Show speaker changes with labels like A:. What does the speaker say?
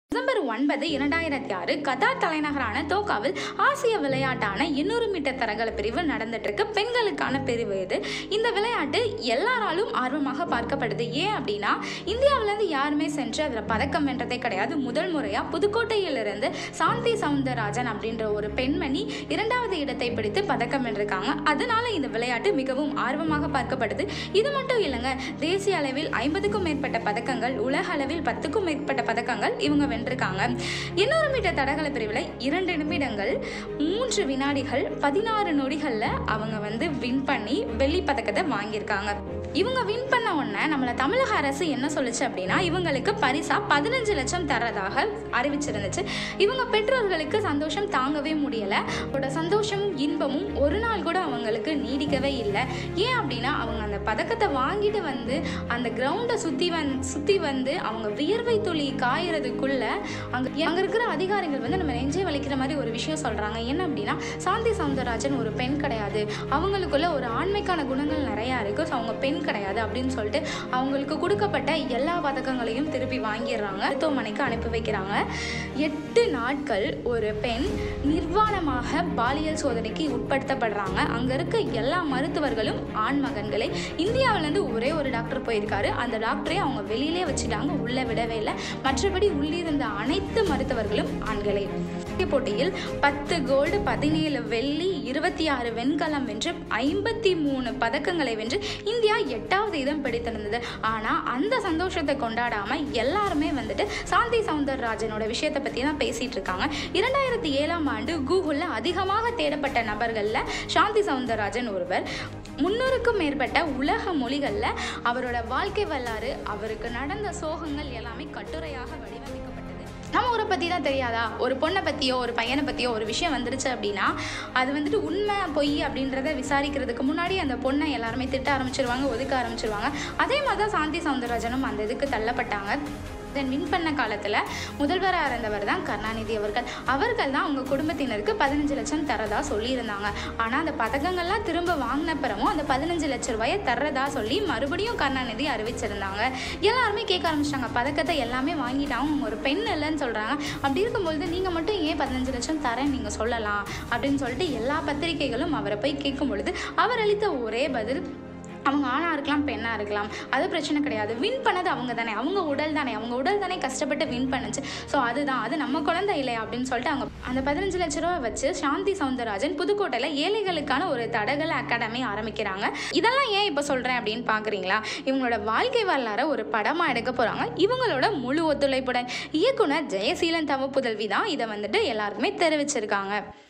A: December ஒன்பது இரண்டாயிரத்தி ஆறு கத்தார் தலைநகரான தோக்காவில் ஆசிய விளையாட்டான எண்ணூறு மீட்டர் தரகல பிரிவு நடந்துட்டு இருக்கு பெண்களுக்கான பிரிவு இது இந்த விளையாட்டு எல்லாராலும் ஆர்வமாக பார்க்கப்படுது ஏன் அப்படின்னா இந்தியாவிலேருந்து யாருமே சென்று அதில் பதக்கம் வென்றதே கிடையாது முதல் முறையாக புதுக்கோட்டையிலிருந்து சாந்தி சவுந்தரராஜன் அப்படின்ற ஒரு பெண்மணி இரண்டாவது இடத்தை பிடித்து பதக்கம் வென்றிருக்காங்க அதனால இந்த விளையாட்டு மிகவும் ஆர்வமாக பார்க்கப்படுது இது மட்டும் இல்லைங்க தேசிய அளவில் ஐம்பதுக்கும் மேற்பட்ட பதக்கங்கள் உலக அளவில் பத்துக்கும் மேற்பட்ட பதக்கங்கள் இவங்க வென்றிருக்காங்க எண்ணூறு மீட்டர் தடகள பிரிவில் இரண்டு நிமிடங்கள் மூன்று வினாடிகள் பதினாறு நொடிகளில் அவங்க வந்து வின் பண்ணி வெள்ளி பதக்கத்தை வாங்கியிருக்காங்க இவங்க வின் பண்ண உடனே நம்மளை தமிழக அரசு என்ன சொல்லுச்சு அப்படின்னா இவங்களுக்கு பரிசா பதினஞ்சு லட்சம் தரதாக அறிவிச்சிருந்துச்சு இவங்க பெற்றோர்களுக்கு சந்தோஷம் தாங்கவே முடியல அவரோட சந்தோஷமும் இன்பமும் ஒரு நாள் கூட அவங்களுக்கு நீடிக்கவே இல்லை ஏன் அப்படின்னா அவங்க அந்த பதக்கத்தை வாங்கிட்டு வந்து அந்த கிரவுண்டை சுற்றி வந் சுற்றி வந்து அவங்க வியர்வை துளி காயறதுக்குள்ள அங்கே அங்கே இருக்கிற அதிகாரிகள் வந்து நம்ம நெஞ்சே வலிக்கிற மாதிரி ஒரு விஷயம் சொல்கிறாங்க என்ன அப்படின்னா சாந்தி சவுந்தரராஜன் ஒரு பெண் கிடையாது அவங்களுக்குள்ள ஒரு ஆண்மைக்கான குணங்கள் நிறையா இருக்குது ஸோ அவங்க பெண் கிடையாது அப்படின்னு சொல்லிட்டு அவங்களுக்கு கொடுக்கப்பட்ட எல்லா பதக்கங்களையும் திருப்பி வாங்கிடுறாங்க மருத்துவமனைக்கு அனுப்பி வைக்கிறாங்க எட்டு நாட்கள் ஒரு பெண் நிர்வாணமாக பாலியல் சோதனைக்கு உட்படுத்தப்படுறாங்க அங்கே இருக்க எல்லா மருத்துவர்களும் ஆண் மகன்களை இந்தியாவிலேருந்து ஒரே ஒரு டாக்டர் போயிருக்காரு அந்த டாக்டரை அவங்க வெளியிலே வச்சுட்டாங்க உள்ளே விடவே இல்லை மற்றபடி உள்ளிருந்த அனைத்து மருத்துவர்களும் ஆண்களே இறுதிப் போட்டியில் பத்து கோல்டு பதினேழு வெள்ளி இருபத்தி ஆறு வெண்கலம் வென்று ஐம்பத்தி மூணு பதக்கங்களை வென்று இந்தியா எட்டாவது இடம் பிடித்திருந்தது ஆனால் அந்த சந்தோஷத்தை கொண்டாடாம எல்லாருமே வந்துட்டு சாந்தி சவுந்தரராஜனோட விஷயத்தை பற்றி தான் பேசிட்டு இருக்காங்க இரண்டாயிரத்தி ஏழாம் ஆண்டு கூகுளில் அதிகமாக தேடப்பட்ட நபர்களில் சாந்தி சவுந்தரராஜன் ஒருவர் முன்னூறுக்கும் மேற்பட்ட உலக மொழிகளில் அவரோட வாழ்க்கை வரலாறு அவருக்கு நடந்த சோகங்கள் எல்லாமே கட்டுரையாக வடிவமைக்கப்பட்டது நம்ம ஊரை பற்றி தான் தெரியாதா ஒரு பொண்ணை பற்றியோ ஒரு பையனை பற்றியோ ஒரு விஷயம் வந்துருச்சு அப்படின்னா அது வந்துட்டு உண்மை பொய் அப்படின்றத விசாரிக்கிறதுக்கு முன்னாடி அந்த பொண்ணை எல்லாருமே திட்ட ஆரம்பிச்சிருவாங்க ஒதுக்க ஆரம்பிச்சிருவாங்க அதே மாதிரி தான் சாந்தி சவுந்தரராஜனும் அந்த இதுக்கு தள்ளப்பட்டாங்க தென் வின் பண்ண காலத்தில் முதல்வராக இருந்தவர் தான் கருணாநிதி அவர்கள் அவர்கள் தான் அவங்க குடும்பத்தினருக்கு பதினஞ்சு லட்சம் தரதா சொல்லியிருந்தாங்க ஆனால் அந்த பதக்கங்கள்லாம் திரும்ப வாங்கின பிறமும் அந்த பதினஞ்சு லட்ச ரூபாயை தர்றதா சொல்லி மறுபடியும் கருணாநிதி அறிவிச்சிருந்தாங்க எல்லாருமே கேட்க ஆரம்பிச்சிட்டாங்க பதக்கத்தை எல்லாமே வாங்கிட்டாங்க அவங்க ஒரு பெண் இல்லைன்னு சொல்கிறாங்க அப்படி இருக்கும்பொழுது நீங்கள் மட்டும் ஏன் பதினஞ்சு லட்சம் தரேன் நீங்கள் சொல்லலாம் அப்படின்னு சொல்லிட்டு எல்லா பத்திரிகைகளும் அவரை போய் கேட்கும் பொழுது அவர் அளித்த ஒரே பதில் அவங்க ஆணாக இருக்கலாம் பெண்ணாக இருக்கலாம் அது பிரச்சனை கிடையாது வின் பண்ணது அவங்க தானே அவங்க உடல் தானே அவங்க உடல் தானே கஷ்டப்பட்டு வின் பண்ணுச்சு ஸோ அதுதான் அது நம்ம குழந்தை இல்லையா அப்படின்னு சொல்லிட்டு அவங்க அந்த பதினஞ்சு லட்ச ரூபா வச்சு சாந்தி சவுந்தரராஜன் புதுக்கோட்டையில் ஏழைகளுக்கான ஒரு தடகள அகாடமி ஆரம்பிக்கிறாங்க இதெல்லாம் ஏன் இப்போ சொல்கிறேன் அப்படின்னு பார்க்குறீங்களா இவங்களோட வாழ்க்கை வரலாறை ஒரு படமாக எடுக்க போகிறாங்க இவங்களோட முழு ஒத்துழைப்புடன் இயக்குனர் ஜெயசீலன் தவ புதல்வி தான் இதை வந்துட்டு எல்லாருக்குமே தெரிவிச்சிருக்காங்க